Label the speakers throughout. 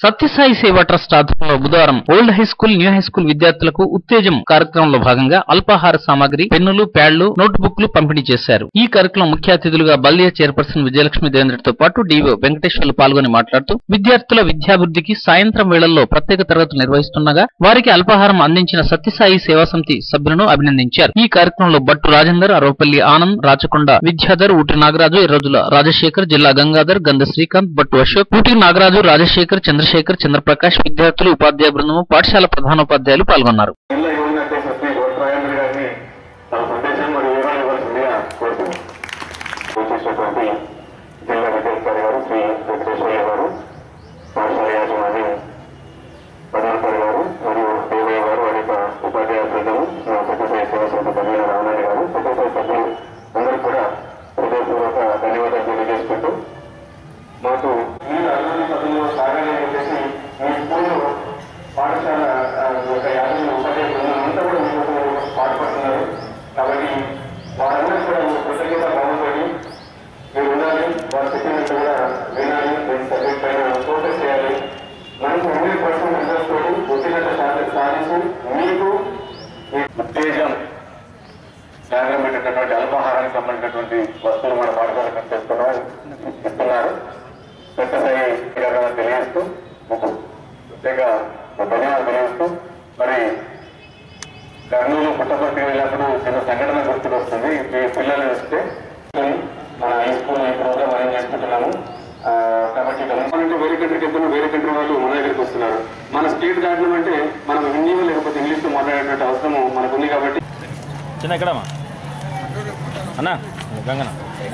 Speaker 1: సత్యసాయి సేవా ట్రస్ట్ ఆధ్వర్యంలో బుధవారం old high school new high school విద్యార్థులకు ఉత్తేజం కార్యక్రమంలో భాగంగా అల్పాహార సామాగ్రి పెన్నులు ప్యాడ్లు నోట్ బుక్లు పంపిణీ చేశారు ఈ కార్యక్రమం ముఖ్య అతిథులుగా బల్దియా చైర్పర్సన్ విజయలక్ష్మి దేవేంద్రతో పాటు డీఓ వెంకటేశ్వర్లు పాల్గొని మాట్లాడుతూ విద్యార్థుల విద్యాభివృద్ధికి సాయంత్రం వేళల్లో ప్రత్యేక తరగతులు నిర్వహిస్తుండగా వారికి అల్పాహారం అందించిన సత్యసాయి సేవా సమితి సభ్యులను అభినందించారు ఈ కార్యక్రమంలో బట్టు రాజేందర్ అరవపల్లి ఆనంద్ రాచకొండ విద్యాధర్ ఊటి నాగరాజు ఎర్రోజుల రాజశేఖర్ జిల్లా గంగాధర్ గంధ శ్రీకాంత్ బట్టు అశోక్ ఊటి నాగరాజు రాజశేఖర్ చంద్రశేఖర్ చంద్రప్రకాష్ విద్యార్థులు ఉపాధ్యాయ బృందము పాఠశాల ప్రధానోపాధ్యాయులు పాల్గొన్నారు
Speaker 2: జిల్లా యువజన అధ్యక్ష శ్రీ గోట్రాయంద్ర గారిని తమ సందేశం మరియు వివరాలు ఇవ్వాల్సిందిగా కోరుతున్నాం వచ్చేసినటువంటి జిల్లా విద్యాధికారి గారు శ్రీ వెంకటేశ్వర్య గారు పాఠశాల యాజమాన్యం పద్మాకర్ గారు మరియు దేవయ్య గారు అనేక ఉపాధ్యాయ బృందము మా సత్యసాయి సేవా సంస్థ కన్వీనర్ రామనాయుడు గారు సత్యసాయి సభ్యులు అందరూ కూడా హృదయపూర్వక ధన్యవాదాలు తెలియజేసుకుంటూ మాకు మీరు అభివృద్ధి పథంలో సాగాలని చెప్పేసి మీ స్కూల్లో పాఠశాల ఆ, యొక్క యాభై ఉపాధ్యాయ బృందం అంతా కూడా మీకు పాటుపడుతున్నారు కాబట్టి వారందరూ కూడా మీ కృతజ్ఞత భావంతో మీరు ఉండాలి వారు చెప్పినట్టు కూడా వినాలి ప్రతి సబ్జెక్ట్ పైన ఫోకస్ చేయాలి మనకు హండ్రెడ్ పర్సెంట్ రిజల్ట్స్ తోటి ఉత్తీర్ణత శాతం సాధించి మీకు ఈ ఉత్తేజం సాయంత్రం పెట్టేటటువంటి అల్పాహారానికి సంబంధించినటువంటి వస్తువులు మన పాఠశాలకు తెస్తున్నారు ఇస్తున్నారు సత్యసాయి గారు తెలియజేస్తూ మీకు ప్రత్యేక ధన్యవాదాలు తెలియజేస్తూ మరి కర్నూలు పుట్టపర్తికి వెళ్ళినప్పుడు చిన్న సంఘటన గుర్తుకొస్తుంది ఈ పిల్లలు వస్తే మన హై స్కూల్ ఈ ప్రోగ్రామ్ అరేంజ్ చేసుకుంటున్నాము ఆ, కాబట్టి ఇక్కడ అంటే వేరే కంట్రీకి వెళ్తున్న వేరే కంట్రీ వాళ్ళు మన దగ్గరికి వస్తున్నారు మన స్టేట్ దాటడం అంటే మనం హిందీలో లేకపోతే ఇంగ్లీష్లో మాట్లాడేటువంటి అవసరం మనకు ఉంది కాబట్టి
Speaker 3: చిన్న ఎక్కడమ్మా అన్నా గంగన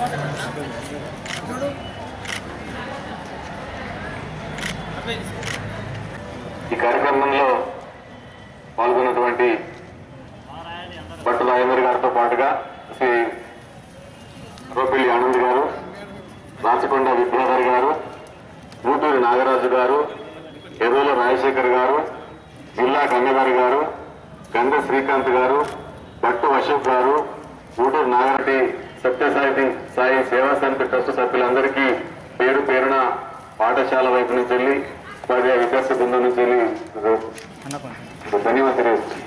Speaker 2: ఈ కార్యక్రమంలో పాల్గొన్నటువంటి భట్టు రాజేంద్ర గారితో పాటుగా శ్రీ రోపిల్లి ఆనంద్ గారు రాచకొండ విద్యాధర్ గారు ఊటూరి నాగరాజు గారు ఎర్రోల రాజశేఖర్ గారు జిల్లా గంగగారి గారు గంగ శ్రీకాంత్ గారు భట్టు అశోక్ గారు ఊటూరు నాగరటి సత్యసాయి సాయి సేవా సమితి ట్రస్ట్ సభ్యులందరికీ పేరు పేరున పాఠశాల వైపు నుంచి వెళ్ళి ఉపాధ్యాయ విద్యార్థి బృందం నుంచి వెళ్ళి ధన్యవాదాలు తెలియజేస్తున్నాను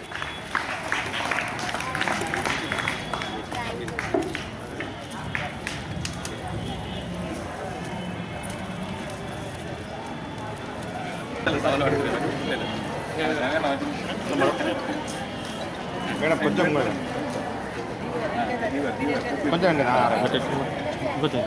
Speaker 3: మేడం కొంచెం మేడం కొంచెం అండి కొంచెం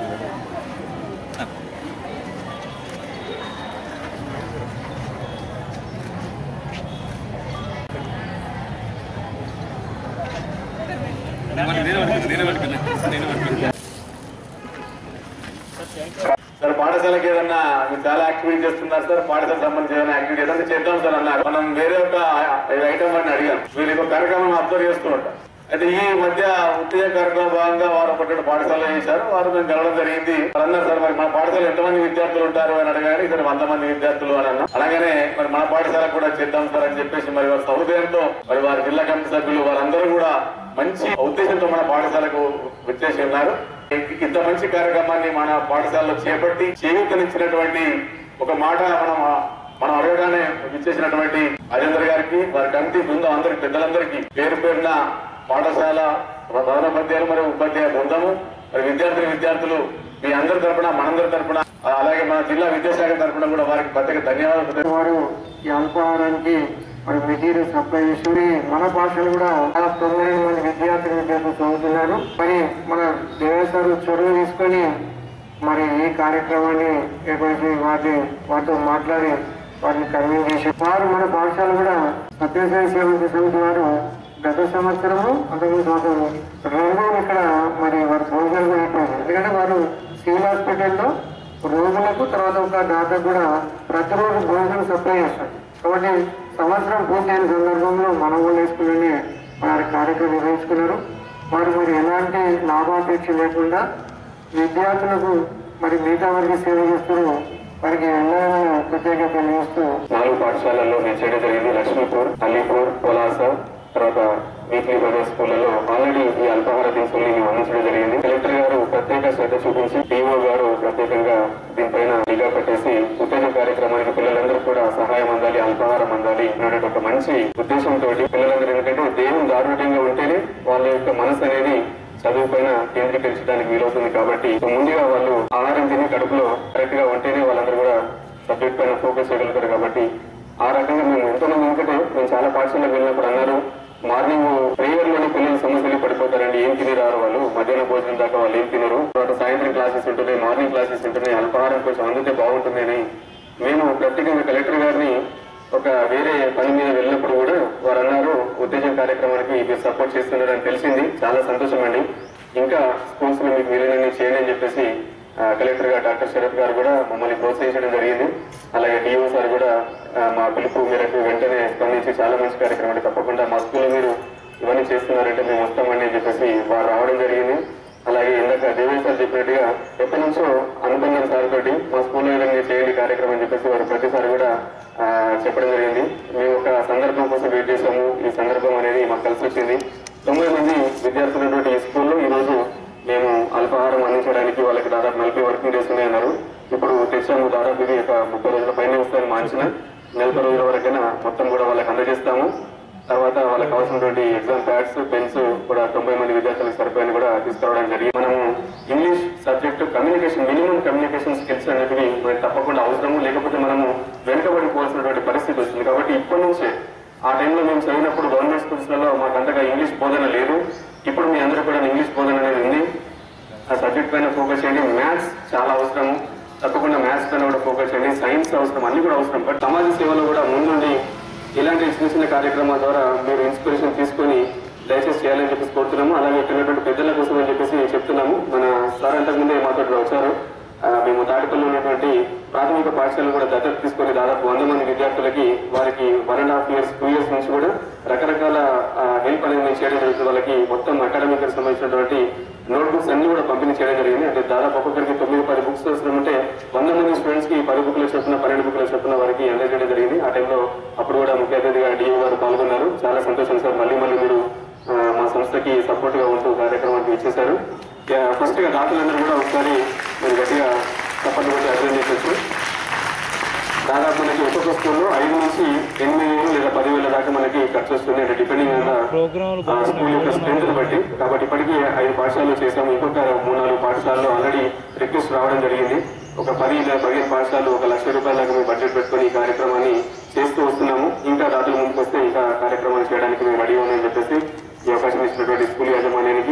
Speaker 2: సార్ పాఠశాలకి ఏదన్నా మీరు చాలా యాక్టివిటీ చేస్తున్నారు సార్ పాఠశాల సంబంధించి ఏదైనా యాక్టివిటీ ఏదైనా చేద్దాం సార్ అన్నారు మనం వేరే ఒక ఐటమ్ అని అడిగాం వీళ్ళు ఒక కార్యక్రమం అబ్జర్వ్ చేస్తున్నట్టు అయితే ఈ మధ్య ఉత్తేజ కార్యక్రమం భాగంగా వారు ఒకటి పాఠశాల చేశారు వారు మేము కలవడం జరిగింది వాళ్ళు అన్నారు సార్ మరి మన పాఠశాల ఎంతమంది విద్యార్థులు ఉంటారు అని అడగారు ఇక్కడ వంద మంది విద్యార్థులు అని అన్నాం అలాగనే మరి మన పాఠశాల కూడా చేద్దాం సార్ అని చెప్పేసి మరి వారి సహృదయంతో మరి వారి జిల్లా కమిటీ సభ్యులు వారందరూ కూడా మంచి ఉద్దేశంతో మన పాఠశాలకు వచ్చేసి ఉన్నారు ఇంత మంచి కార్యక్రమాన్ని మన పాఠశాలలో చేపట్టి చేయూతనిచ్చినటువంటి ఒక మాట మనం మనం అడగగానే ఇచ్చేసినటువంటి రాజేంద్ర గారికి వారి కమిటీ బృందం అందరికి పెద్దలందరికీ పేరు పేరున పాఠశాల ప్రధానోపాధ్యాయులు మరియు ఉపాధ్యాయ బృందము మరి విద్యార్థులు విద్యార్థులు మీ అందరి తరపున మనందరి తరపున అలాగే మన జిల్లా విద్యాశాఖ తరపున కూడా వారికి ప్రత్యేక ధన్యవాదాలు
Speaker 4: వారు ఈ అల్పాహారానికి మరి మెటీరియల్ సప్లై చేసి మన భాషలు కూడా చాలా తొమ్మిది మంది విద్యార్థులు విద్యార్థులు చదువుతున్నారు మరి మన దేవేశ్వరు చొరవ తీసుకొని మరి ఈ కార్యక్రమాన్ని ఏర్పరిచి వారిని వారితో మాట్లాడి వారిని కన్వీన్ చేసి వారు మన పాఠశాల కూడా సత్యసాయి సేవ సమితి వారు గత సంవత్సరము అంతకుముందు సంవత్సరం రెండు ఇక్కడ మరి వారు భోజనాలు కూడా పెట్టారు ఎందుకంటే వారు సివిల్ హాస్పిటల్లో రోగులకు తర్వాత ఒక డాక్టర్ కూడా ప్రతిరోజు భోజనం సప్లై చేస్తారు కాబట్టి సంవత్సరం పూర్తయిన సందర్భంలో మన ఊళ్ళో స్కూల్లోనే వారి కార్యక్రమం నిర్వహించుకున్నారు వారు మరి ఎలాంటి లాభాపేక్ష లేకుండా విద్యార్థులకు మరి మిగతా వారికి సేవ చేస్తారు వారికి ఎన్నో ప్రత్యేక తెలియజేస్తూ
Speaker 2: నాలుగు పాఠశాలల్లో నేను చేయడం జరిగింది లక్ష్మీపూర్ అలీపూర్ పొలాస తర్వాత వీక్లీ బ్రదర్స్ స్కూళ్లలో ఆల్రెడీ ఈ అల్పాహార దినుసుల్ని మేము అందించడం జరిగింది కలెక్టర్ గారు ప్రత్యేక శ్రద్ధ చూపించి పిఓ గారు ప్రత్యేకంగా దీనిపైన నిఘా పెట్టేసి ఉత్తేజ కార్యక్రమానికి పిల్లలందరూ కూడా ఉండాలి అనే ఒక మంచి ఉద్దేశంతో పిల్లలందరూ ఎందుకంటే దేవుని దారుణ్యంగా ఉంటేనే వాళ్ళ యొక్క మనసు అనేది చదువు పైన కేంద్రీకరించడానికి వీలవుతుంది కాబట్టి సో ముందుగా వాళ్ళు ఆహారం తిని కడుపులో కరెక్ట్ గా ఉంటేనే వాళ్ళందరూ కూడా సబ్జెక్ట్ పైన ఫోకస్ చేయగలుగుతారు కాబట్టి ఆ రకంగా మేము ఎంతో మంది ఎందుకంటే మేము చాలా పాఠశాలకు వెళ్ళినప్పుడు అన్నారు మార్నింగ్ ప్రేయర్ లోనే పిల్లలు సమస్యలు పడిపోతారండి ఏం తిని రారు వాళ్ళు మధ్యాహ్న భోజనం దాకా వాళ్ళు ఏం తినరు తర్వాత సాయంత్రం క్లాసెస్ ఉంటున్నాయి మార్నింగ్ క్లాసెస్ ఉంటున్నాయి అల్పాహారం కొంచెం అందితే బాగుంటుంది అని మేము ప్రత్యేకంగా కలెక్టర్ గారిని ఒక వేరే పని మీద వెళ్ళినప్పుడు కూడా వారు అన్నారు ఉత్తేజం కార్యక్రమానికి మీరు సపోర్ట్ చేస్తున్నారని తెలిసింది చాలా సంతోషం అండి ఇంకా స్కూల్స్ లో మీకు వీలైనన్ని చేయండి అని చెప్పేసి ఆ, కలెక్టర్ గారు డాక్టర్ శరత్ గారు కూడా మమ్మల్ని ప్రోత్సహించడం జరిగింది అలాగే డిఓ సార్ కూడా ఆ, మా పిలుపు మేరకు వెంటనే స్పందించి చాలా మంచి కార్యక్రమం అండి తప్పకుండా మా స్కూల్లో మీరు ఇవన్నీ చేస్తున్నారంటే మేము వస్తామండి అని చెప్పేసి వారు రావడం జరిగింది అలాగే ఇందాక దేవేశ్ సార్ చెప్పినట్టుగా ఎప్పటి నుంచో అనుబంధం సార్ తోటి మా స్కూల్లో ఏదైనా చేయండి కార్యక్రమం అని చెప్పేసి వారు ప్రతిసారి కూడా ఆ, చెప్పడం జరిగింది మేము ఒక సందర్భం కోసం వెయిట్ చేసాము ఈ సందర్భం అనేది మాకు కలిసి వచ్చింది తొమ్మిది మంది విద్యార్థులు ఉన్నటువంటి ఈ స్కూల్లో ఈ రోజు మేము అల్పాహారం అందించడానికి వాళ్ళకి దాదాపు నలభై వర్కింగ్ డేస్ ఉన్నాయన్నారు ఇప్పుడు తెచ్చాము దాదాపు ఇది ఒక ముప్పై రోజుల పైన వస్తాయని మార్చిన నలభై రోజుల వరకైనా మొత్తం కూడా వాళ్ళకి అందజేస్తాము తర్వాత వాళ్ళకి కావాల్సినటువంటి ఎగ్జామ్ ప్యాడ్స్ పెన్స్ కూడా తొంభై మంది విద్యార్థులకు సరిపోయిన కూడా తీసుకురావడం జరిగింది మనము English subject communication minimum communication skills అనేటివి మనకి తప్పకుండా అవసరము లేకపోతే మనము వెనుకబడిపోవాల్సినటువంటి పరిస్థితి వస్తుంది కాబట్టి ఇప్పటి నుంచే ఆ టైంలో మేము చదివినప్పుడు గవర్నమెంట్ స్కూల్స్ లలో మాకు అంతగా ఇంగ్లీష్ బోధన లేదు ఇప్పుడు మీ అందరూ కూడా ఇంగ్లీష్ బోధన అనేది ఉంది ఆ సబ్జెక్ట్ పైన ఫోకస్ చేయండి మ్యాథ్స్ చాలా అవసరం తప్పకుండా మ్యాథ్స్ పైన కూడా ఫోకస్ చేయండి సైన్స్ అవసరం అన్ని కూడా అవసరం బట్ సమాజ సేవలో కూడా ముందుండి ఇలాంటి చిన్న చిన్న కార్యక్రమాల ద్వారా మీరు ఇన్స్పిరేషన్ తీసుకొని దయచేసి చేయాలని చెప్పేసి కోరుతున్నాము అలాగే ఇక్కడ ఉన్నటువంటి పెద్దల కోసం అని చెప్పేసి చెప్తున్నాము మన సార్ అంతకు ముందే మాతో వచ్చారు ఆ, మేము తాటిపల్లి ఉన్నటువంటి ప్రాథమిక పాఠశాలను కూడా దత్తత తీసుకొని దాదాపు వంద మంది విద్యార్థులకి వారికి one and half years two years నుంచి కూడా రకరకాల హెల్ప్ అనేది మేము చేయడం జరుగుతుంది వాళ్ళకి మొత్తం అకాడమిక్ సంబంధించినటువంటి నోట్ బుక్స్ అన్ని కూడా పంపిణీ చేయడం జరిగింది అంటే దాదాపు ఒక్కొక్కరికి తొమ్మిది పది బుక్స్ అవసరం ఉంటే వంద మంది స్టూడెంట్స్ కి పది బుక్లు చొప్పున పన్నెండు బుక్లు చొప్పున వారికి అందజేయడం జరిగింది ఆ టైంలో అప్పుడు కూడా ముఖ్య అతిథిగా డిఓ గారు పాల్గొన్నారు చాలా సంతోషం సార్ మళ్ళీ మళ్ళీ మీరు ఆ, మా సంస్థకి సపోర్ట్ గా ఉంటూ కార్యక్రమానికి ఇచ్చేశారు ఫస్ట్ గా దాతలందరూ కూడా ఒకసారి మీరు గట్టిగా తప్పని కొట్టి అర్థం చేసొచ్చు దాదాపు మనకి ఒక్కొక్క స్కూల్లో ఐదు నుంచి ఎనిమిది వేలు లేదా పదివేల దాకా మనకి ఖర్చు వస్తుంది అంటే డిపెండింగ్ ఆన్ స్కూల్ యొక్క స్ట్రెంత్ బట్టి కాబట్టి ఇప్పటికీ ఐదు పాఠశాలలు చేసాము ఇంకొక మూడు నాలుగు పాఠశాలలో ఆల్రెడీ రిక్వెస్ట్ రావడం జరిగింది ఒక పది లేదా పదిహేను పాఠశాలలు ఒక లక్ష రూపాయల దాకా మేము బడ్జెట్ పెట్టుకొని ఈ కార్యక్రమాన్ని చేస్తూ వస్తున్నాము ఇంకా దాతలు ముందుకు వస్తే ఇంకా కార్యక్రమాలు చేయడానికి మేము రెడీ ఉన్నామని చెప్పేసి ఈ అవకాశం ఇచ్చినటువంటి స్కూల్ యాజమాన్యానికి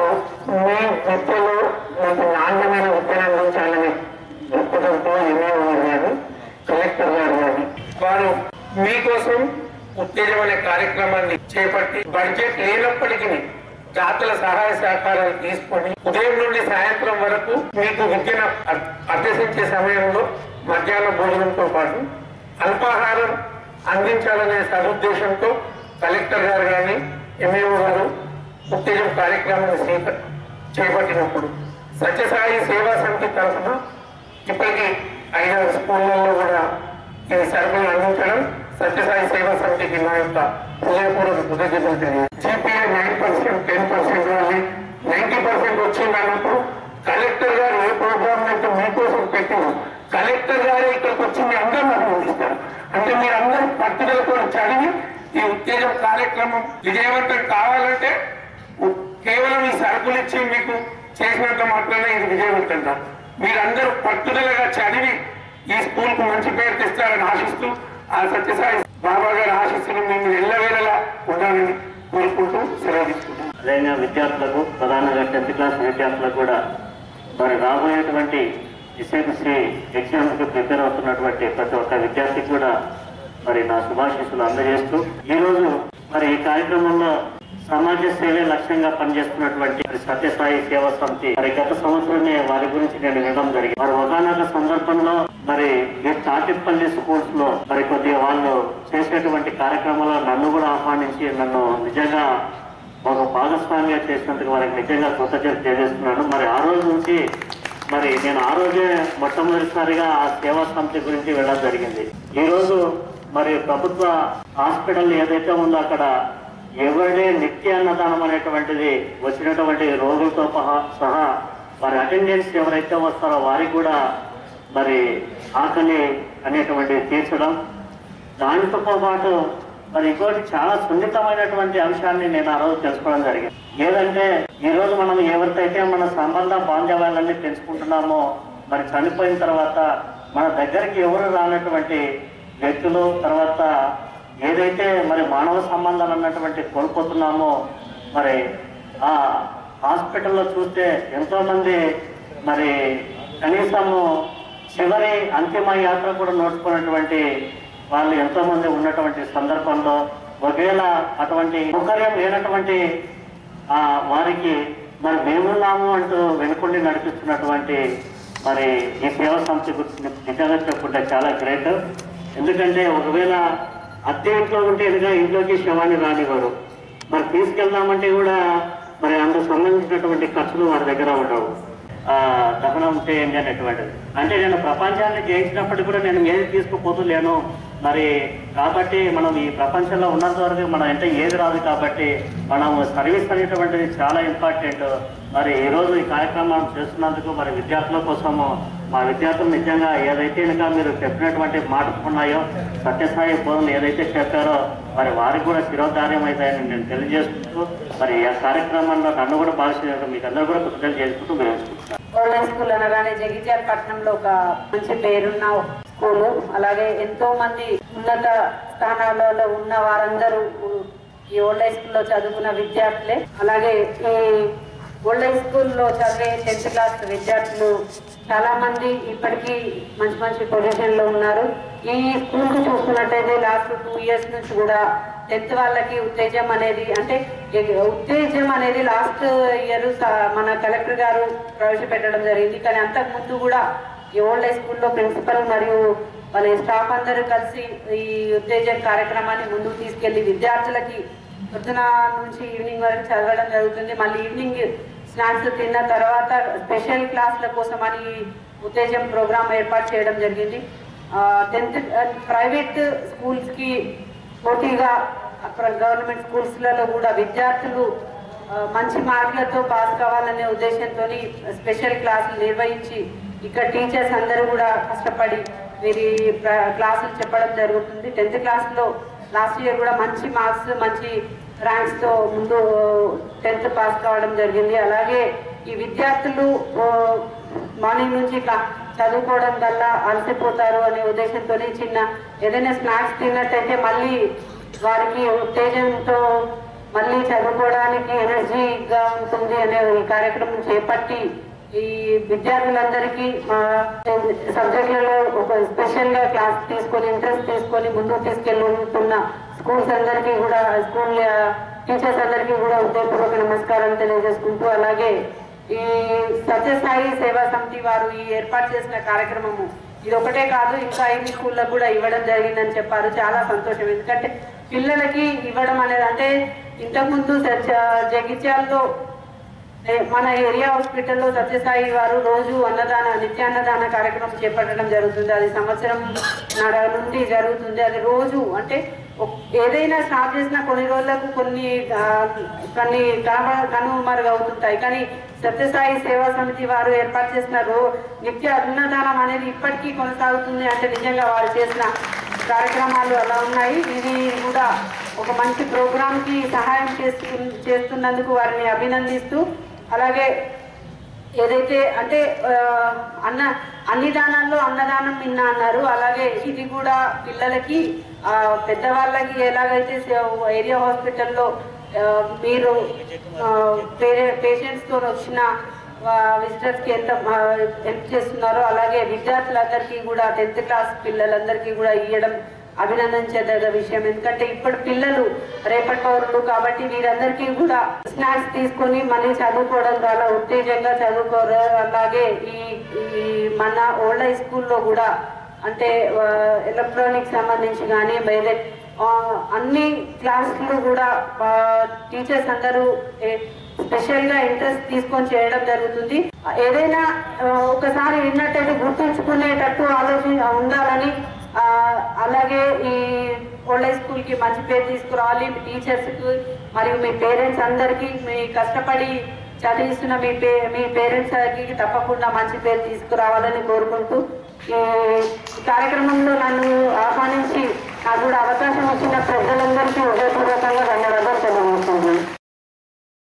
Speaker 4: మీ విద్యలో మీకు నాణ్యమైన విద్యను అందించాలని దృక్పథంతో ఎన్నో గారు కలెక్టర్ గారు కానీ వారు మీకోసం ఉత్తేజం అనే కార్యక్రమాన్ని చేపట్టి బడ్జెట్ లేనప్పటికీ దాతల సహాయ సహకారాలు తీసుకొని ఉదయం నుండి సాయంత్రం వరకు మీకు విద్యను అ- అభ్యసించే సమయంలో మధ్యాహ్న భోజనంతో పాటు అల్పాహారం అందించాలనే సదుద్దేశంతో కలెక్టర్ గారు కానీ ఎంఏఓ గారు ఉత్తేజం కార్యక్రమాన్ని స్వీక- చేపట్టినప్పుడు సత్యసాయి సేవా సమితి తరఫున ఇప్పటికీ ఐదారు స్కూళ్ళల్లో కూడా ఈ సరుకులు అందించడం సత్యసాయి సేవా సమితికి నా యొక్క హృదయపూర్వక కృతజ్ఞతలు తెలియదు GPA nine percent ten percent వాళ్ళి నైన్టీ పర్సెంట్ వచ్చింది అన్నప్పుడు కలెక్టర్ గారు ఏ ప్రోగ్రామ్ అయితే మీకోసం పెట్టిందో కలెక్టర్ గారు ఇక్కడికి వచ్చి మీ అందరూ అభినందిస్తారు అంటే మీరందరూ పట్టుదలతో చదివి ఈ ఉత్తేజం కార్యక్రమం విజయవంతం కావాలంటే ఉ- కేవలం ఈ సరుకులు ఇచ్చి మీకు చేసినంత మాత్రమే ఇది విజయవంతం కాదు మీరందరూ పట్టుదలగా చదివి ఈ స్కూల్ కు మంచి పేరు తెస్తారని ఆశిస్తూ ఆ సత్యసాయి బాబా గారి ఆశిస్తులు మేము ఎల్లవేళలా ఉండాలని కోరుకుంటూ సెలవు తీసుకుంటాం
Speaker 5: అదేవిధంగా విద్యార్థులకు ప్రధానంగా టెన్త్ క్లాస్ విద్యార్థులకు కూడా మరి రాబోయేటువంటి ఎస్ఎంసీ ఎగ్జామ్స్కి ప్రిపేర్ అవుతున్నటువంటి ప్రతి ఒక్క విద్యార్థికి కూడా మరి నా శుభాశీస్సులు అందజేస్తూ ఈరోజు మరి ఈ కార్యక్రమంలో సమాజ సేవే లక్ష్యంగా పనిచేస్తున్నటువంటి మరి సత్యసాయి సేవా సమితి మరి గత సంవత్సరమే వారి గురించి నేను వినడం జరిగింది మరి ఒకనొక సందర్భంలో మరి ఈ తాటిపల్లి స్కూల్స్ లో మరి కొద్దిగా వాళ్ళు చేసేటువంటి కార్యక్రమాల్లో నన్ను కూడా ఆహ్వానించి నన్ను నిజంగా ఒక భాగస్వామిగా చేసినందుకు వారికి నిజంగా కృతజ్ఞత తెలియజేస్తున్నాను మరి ఆ రోజు నుంచి మరి నేను ఆ రోజే మొట్టమొదటిసారిగా ఆ సేవా సమితి గురించి వెళ్ళడం జరిగింది ఈ రోజు మరి ప్రభుత్వ హాస్పిటల్ ఏదైతే ఉందో అక్కడ ఎవరిడే నిత్య అన్నదానం అనేటువంటిది వచ్చినటువంటి రోగులతో పహా- సహా వారి అటెండెన్స్ ఎవరైతే వస్తారో వారికి కూడా మరి ఆకలి అనేటువంటిది తీర్చడం దానితో పాటు మరి ఇంకోటి చాలా సున్నితమైనటువంటి అంశాన్ని నేను ఆ రోజు తెలుసుకోవడం జరిగింది ఏదంటే ఈ రోజు మనం ఎవరికైతే మన సంబంధ బాంధవ్యాలన్నీ పెంచుకుంటున్నామో మరి చనిపోయిన తర్వాత మన దగ్గరికి ఎవరు రానటువంటి వ్యక్తులు తర్వాత ఏదైతే మరి మానవ సంబంధాలు అన్నటువంటి కోల్పోతున్నామో మరి ఆ హాస్పిటల్లో చూస్తే ఎంతో మంది మరి కనీసము చివరి అంతిమ యాత్ర కూడా నోచుకున్నటువంటి వాళ్ళు ఎంతో మంది ఉన్నటువంటి సందర్భంలో ఒకవేళ అటువంటి సౌకర్యం లేనటువంటి ఆ వారికి మరి మేమున్నాము అంటూ వెనుకుండి నడిపిస్తున్నటువంటి మరి ఈ సేవా సంస్థ గురించి నిజంగా చెప్పుకుంటే చాలా గ్రేట్ ఎందుకంటే ఒకవేళ అద్దె ఇంట్లో ఉంటే ఎదుగా ఇంట్లోకి శవాన్ని రానివ్వరు మరి తీసుకెళ్దామంటే కూడా మరి అందుకు సంబంధించినటువంటి ఖర్చులు వారి దగ్గర ఉండవు ఆ, దహనం చేయండి అనేటువంటిది అంటే నేను ప్రపంచాన్ని జయించినప్పటికీ కూడా నేను ఏది తీసుకుపోతూ లేను మరి కాబట్టి మనం ఈ ప్రపంచంలో ఉన్నంత వరకు మనం అంటే ఏది రాదు కాబట్టి మనం సర్వీస్ అనేటువంటిది చాలా ఇంపార్టెంట్ మరి ఈ రోజు ఈ కార్యక్రమం చేస్తున్నందుకు మరి విద్యార్థుల కోసము మా విద్యార్థులు నిజంగా ఏదైతే ఇంకా మీరు చెప్పినటువంటి మాటలు ఉన్నాయో సత్యసాయి బోధనలు ఏదైతే చెప్పారో మరి వారికి కూడా శిరోధార్యం అవుతాయని నేను తెలియజేసుకుంటూ మరి ఆ కార్యక్రమంలో నన్ను కూడా భావించినట్టు మీకు అందరూ కూడా కృతజ్ఞతలు చేసుకుంటూ వేసుకుంటున్నాను
Speaker 6: ఓల్డ్ స్కూల్ అనగానే జగిత్యాల పట్టణంలో ఒక మంచి పేరున్న స్కూలు అలాగే ఎంతో మంది ఉన్నత స్థానాలలో ఉన్న వారందరూ ఈ ఓల్డ్ స్కూల్లో చదువుకున్న విద్యార్థులే అలాగే ఈ ఓల్డ్ స్కూల్లో చదివే టెన్త్ క్లాస్ విద్యార్థులు చాలా మంది ఇప్పటికీ మంచి మంచి పొజిషన్ లో ఉన్నారు ఈ స్కూల్ కు చూసుకున్నట్టయితే లాస్ట్ టూ ఇయర్స్ నుంచి కూడా టెన్త్ వాళ్ళకి ఉత్తేజం అనేది అంటే ఎ- ఉత్తేజం అనేది లాస్ట్ ఇయర్ మన కలెక్టర్ గారు ప్రవేశపెట్టడం జరిగింది కానీ అంతకు ముందు కూడా ఈ ఓల్డ్ హై స్కూల్లో ప్రిన్సిపల్ మరియు వాళ్ళ స్టాఫ్ అందరూ కలిసి ఈ ఉత్తేజం కార్యక్రమాన్ని ముందుకు తీసుకెళ్లి విద్యార్థులకి పొద్దున నుంచి ఈవినింగ్ వరకు చదవడం జరుగుతుంది మళ్ళీ ఈవినింగ్ స్నాక్స్ తిన్న తర్వాత స్పెషల్ క్లాసుల కోసం అని ఉత్తేజం ప్రోగ్రామ్ ఏర్పాటు చేయడం జరిగింది టెన్త్ ప్రైవేట్ స్కూల్స్కి పోటీగా అక్కడ గవర్నమెంట్ స్కూల్స్లలో కూడా విద్యార్థులు ఆ, మంచి మార్కులతో పాస్ కావాలనే ఉద్దేశంతో స్పెషల్ క్లాసులు నిర్వహించి ఇక్కడ టీచర్స్ అందరూ కూడా కష్టపడి వీరి ప్ర- క్లాసులు చెప్పడం జరుగుతుంది టెన్త్ క్లాస్లో లాస్ట్ ఇయర్ కూడా మంచి మార్క్స్ మంచి ర్యాంక్స్తో ముందు టెన్త్ పాస్ కావడం జరిగింది అలాగే ఈ విద్యార్థులు ఆ, మార్నింగ్ నుంచి ఇట్లా చదువుకోవడం వల్ల అలసిపోతారు అనే ఉద్దేశంతో చిన్న ఏదైనా స్నాక్స్ తిన్నట్టయితే మళ్ళీ వారికి ఉత్తేజంతో మళ్ళీ చదువుకోవడానికి ఎనర్జీగా ఉంటుంది అనే ఈ కార్యక్రమం చేపట్టి ఈ విద్యార్థులందరికీ మా సబ్జెక్టులలో ఒక స్పెషల్ గా క్లాస్ తీసుకొని ఇంట్రెస్ట్ తీసుకొని ముందుకు తీసుకెళ్తున్న స్కూల్స్ అందరికీ కూడా స్కూల్ టీచర్స్ అందరికీ కూడా హృదయపూర్వక నమస్కారం తెలియజేసుకుంటూ అలాగే ఈ సత్యసాయి సేవా సమితి వారు ఈ ఏర్పాటు చేసిన కార్యక్రమము ఇది ఒకటే కాదు ఇంకా ఐదు స్కూళ్ళకు కూడా ఇవ్వడం జరిగిందని చెప్పారు చాలా సంతోషం ఎందుకంటే పిల్లలకి ఇవ్వడం అనేది అంటే ఇంతకుముందు సత్య- జగిత్యాలలో ఏ, మన ఏరియా హాస్పిటల్లో సత్యసాయి వారు రోజు అన్నదాన నిత్యాన్నదాన కార్యక్రమం చేపట్టడం జరుగుతుంది అది సంవత్సరం నర నుండి జరుగుతుంది అది రోజు అంటే ఒక్- ఏదైనా స్టార్ట్ చేసిన కొన్ని రోజులకు కొన్ని ఆ, కొన్ని కనబ కనుమరుగు అవుతుంటాయి కానీ సత్యసాయి సేవా సమితి వారు ఏర్పాటు చేసిన రో నిత్య అన్నదానం అనేది ఇప్పటికీ కొనసాగుతుంది అంటే నిజంగా వారు చేసిన కార్యక్రమాలు అలా ఉన్నాయి ఇది కూడా ఒక మంచి ప్రోగ్రామ్ కి సహాయం చేస్తు చేస్తున్నందుకు వారిని అభినందిస్తూ అలాగే ఏదైతే అంటే ఆ, అన్న అన్ని దానాల్లో అన్నదానం నిన్న అన్నారు అలాగే ఇది కూడా పిల్లలకి ఆ, పెద్దవాళ్ళకి ఎలాగైతే సే- ఏరియా హాస్పిటల్లో ఆ, మీరు పేషెంట్స్ తో వచ్చిన విజిటర్స్ కి ఎంత ఆ, హెల్ప్ చేస్తున్నారో అలాగే విద్యార్థులందరికీ కూడా టెన్త్ క్లాస్ పిల్లలందరికీ కూడా ఇవ్వడం అభినందించదగ్గ విషయం ఎందుకంటే ఇప్పుడు పిల్లలు రేపటి పౌరులు కాబట్టి వీరందరికీ కూడా స్నాక్స్ తీసుకొని మళ్ళీ చదువుకోవడం ద్వారా ఉత్తేజంగా చదువుకోరు అలాగే ఈ ఈ మన ఓల్డ్ హై స్కూల్లో కూడా అంటే ఎలక్ట్రానిక్స్ సంబంధించి కానీ వేరే ఆ, అన్ని క్లాసులు కూడా టీచర్స్ అందరూ ఏ- స్పెషల్ గా ఇంట్రెస్ట్ తీసుకొని చేయడం జరుగుతుంది ఏదైనా ఆ, ఒకసారి విన్నట్టయితే గుర్తుంచుకునేటట్టు ఆలోచన ఉండాలని ఆ, అలాగే ఈ ఓల్డ్ హై స్కూల్ కి మంచి పేరు తీసుకురావాలి మీ టీచర్స్ కి మరియు మీ పేరెంట్స్ అందరికీ మీ కష్టపడి చదివిస్తున్న మీ పే మీ పేరెంట్స్ కి తప్పకుండా మంచి పేరు తీసుకురావాలని కోరుకుంటూ ఈ ఈ కార్యక్రమంలో నన్ను ఆహ్వానించి నాకు కూడా అవతల